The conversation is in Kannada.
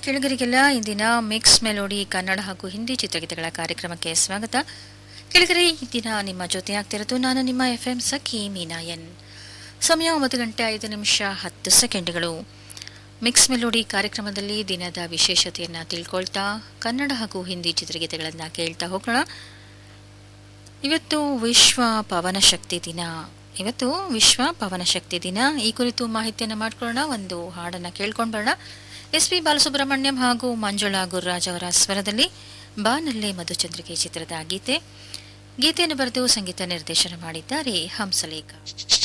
ಕೆಳಗರಿಗೆಲ್ಲ ಇಂದಿನ ಮಿಕ್ಸ್ ಮೆಲೋಡಿ ಕನ್ನಡ ಹಾಗೂ ಹಿಂದಿ ಚಿತ್ರಗೀತೆಗಳ ಕಾರ್ಯಕ್ರಮಕ್ಕೆ ಸ್ವಾಗತ ಕೆಳಗರೆ ಈ ದಿನ ನಿಮ್ಮ ಜೊತೆ ಆಗ್ತಿರೋದು ನಾನು ನಿಮ್ಮ ಎಫ್ ಎಂ ಸಖಿ ಮೀನಾಯನ್ ಸಮಯ ಒಂಬತ್ತು ಗಂಟೆ ಐದು ನಿಮಿಷ ಹತ್ತು ಸೆಕೆಂಡ್ಗಳು ಮಿಕ್ಸ್ ಮೆಲೋಡಿ ಕಾರ್ಯಕ್ರಮದಲ್ಲಿ ದಿನದ ವಿಶೇಷತೆಯನ್ನು ತಿಳ್ಕೊಳ್ತಾ ಕನ್ನಡ ಹಾಗೂ ಹಿಂದಿ ಚಿತ್ರಗೀತೆಗಳನ್ನು ಕೇಳ್ತಾ ಹೋಗೋಣ ಇವತ್ತು ವಿಶ್ವ ಪವನ ಶಕ್ತಿ ದಿನ ಇವತ್ತು ವಿಶ್ವ ಪವನ ಶಕ್ತಿ ದಿನ ಈ ಕುರಿತು ಮಾಹಿತಿಯನ್ನು ಮಾಡ್ಕೊಳ್ಳೋಣ ಒಂದು ಹಾಡನ್ನು ಕೇಳ್ಕೊಂಡು ಬರೋಣ ಎಸ್ ಪಿ ಬಾಲಸುಬ್ರಹ್ಮಣ್ಯಂ ಹಾಗೂ ಮಂಜುಳಾ ಗುರುರಾಜ್ ಅವರ ಸ್ವರದಲ್ಲಿ ಬಾನಲ್ಲೇ ಮಧುಚಂದ್ರಿಕೆ ಚಿತ್ರದ ಗೀತೆ ಗೀತೆಯನ್ನು ಬರೆದು ಸಂಗೀತ ನಿರ್ದೇಶನ ಮಾಡಿದ್ದಾರೆ ಹಂಸಲೇಖ